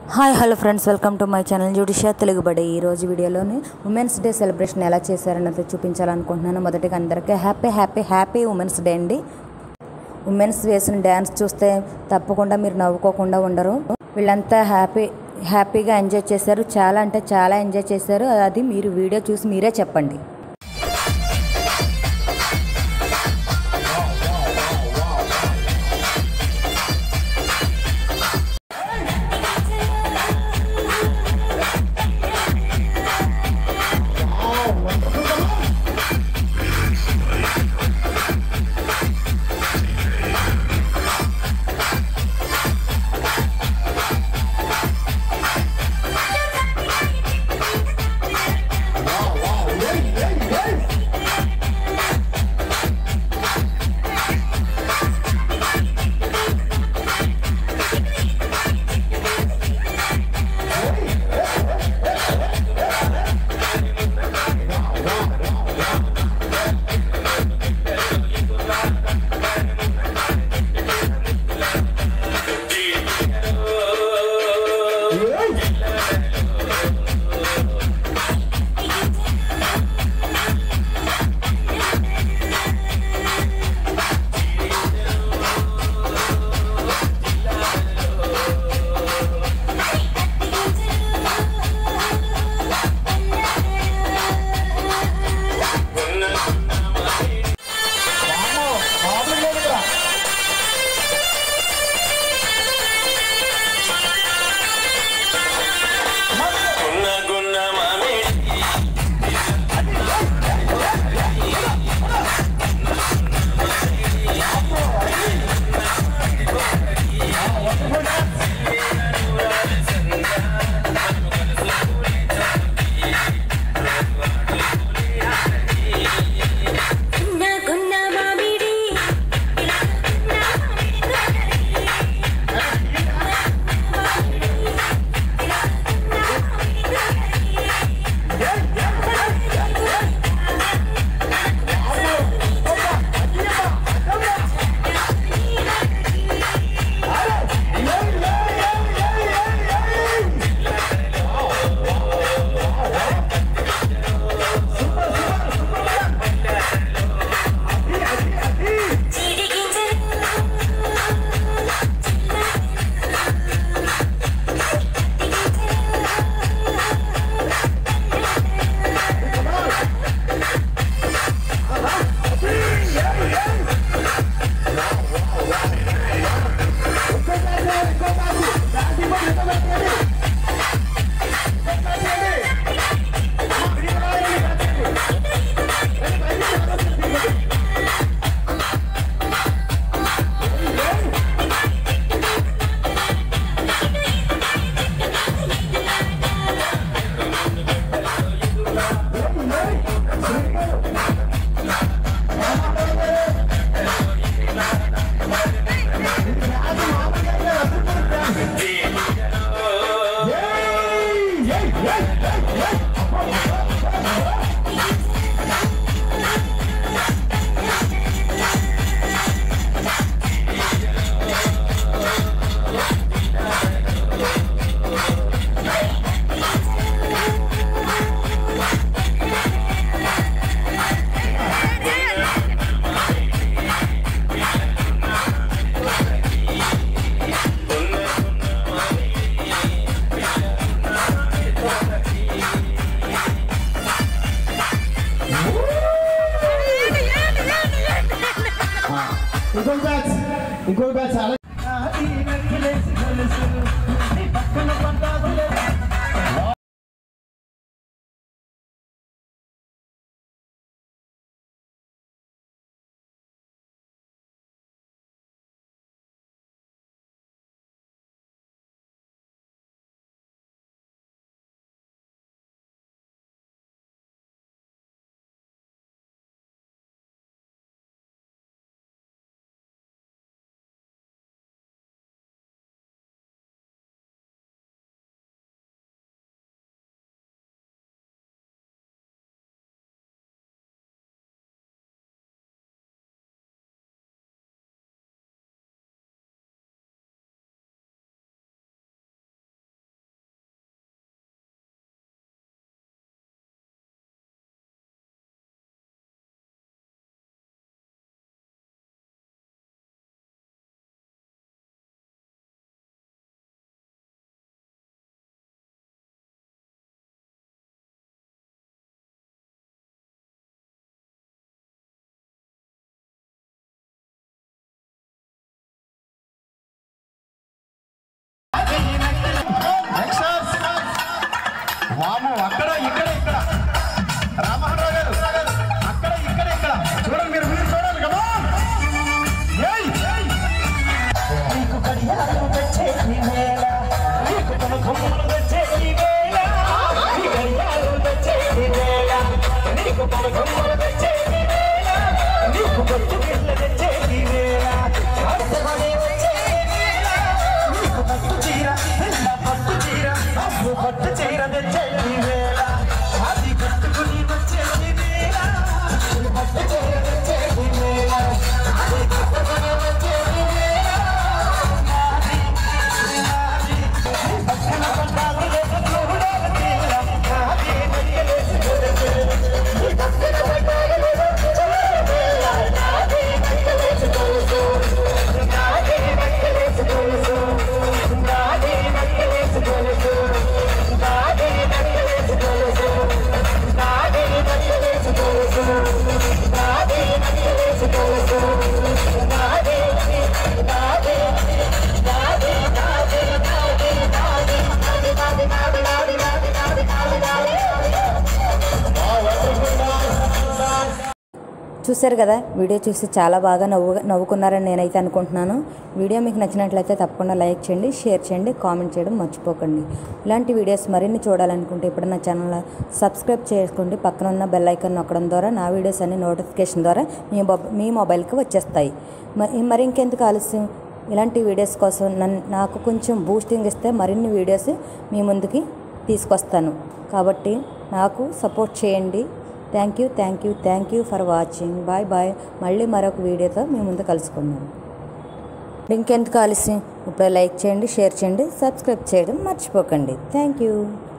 hi hello friends welcome to my channel జుడిషియా తెలుగుబడి ఈ రోజు వీడియోలోని ఉమెన్స్ డే సెలబ్రేషన్ ఎలా చేశారన్నది చూపించాలనుకుంటున్నాను మొదటిగా అందరికీ happy happy happy women's day అండి ఉమెన్స్ వేసిన డ్యాన్స్ చూస్తే తప్పకుండా మీరు నవ్వుకోకుండా ఉండరు వీళ్ళంతా హ్యాపీ హ్యాపీగా ఎంజాయ్ చేశారు చాలా అంటే చాలా ఎంజాయ్ చేశారు అది మీరు వీడియో చూసి మీరే చెప్పండి వాము అక్కడ ఇక్కడ ఇక్కడ రామహరావు గారు అక్కడ ఇక్కడ ఇక్కడ చూడండి మీరు మీరు చూడాలి కదా ఏయ్ నీకు కడియాలు తెచ్చేది వేళ నీకు తన కొమ్మలు తెచ్చేది వేళ నీ కడియాలు తెచ్చేది వేళ నీకు తన కొమ్మలు తెచ్చేది వేళ నీకు పట్టు పిల్ల తెచ్చేది వేళ అర్థమని వచ్చేది వేళ నీకు పట్టు చీర పిల్ల పట్టు చీర అప్పు పట్టు చీర తెచ్చేది వేళ అది కట్టుకుని వచ్చేది వేళ నీ పట్టు చీర తెచ్చేది వేళ అది కట్టుకుని వచ్చేది వేళ చూశారు కదా వీడియో చూసి చాలా బాగా నవ్వు నవ్వుకున్నారని నేనైతే అనుకుంటున్నాను వీడియో మీకు నచ్చినట్లయితే తప్పకుండా లైక్ చేయండి షేర్ చేయండి కామెంట్ చేయడం మర్చిపోకండి ఇలాంటి వీడియోస్ మరిన్ని చూడాలనుకుంటే ఇప్పుడు నా ఛానల్ సబ్స్క్రైబ్ చేసుకోండి పక్కన ఉన్న బెల్ ఐకాన్ నొక్కడం ద్వారా నా వీడియోస్ అన్ని నోటిఫికేషన్ ద్వారా మీ మొబ మీ మొబైల్కి వచ్చేస్తాయి మరి మరి ఇంకెందుకు ఆలస్యం ఇలాంటి వీడియోస్ కోసం నన్ను నాకు కొంచెం బూస్టింగ్ ఇస్తే మరిన్ని వీడియోస్ మీ ముందుకి తీసుకొస్తాను కాబట్టి నాకు సపోర్ట్ చేయండి thank you thank you thank you for watching bye bye మళ్ళీ మరొక వీడియోతో మీ ముందు కలుసుకుందాం ఇంకెందుకు ఆలస్యం ఇప్పుడు లైక్ చేయండి షేర్ చేయండి సబ్స్క్రైబ్ చేయడం మర్చిపోకండి థ్యాంక్ యూ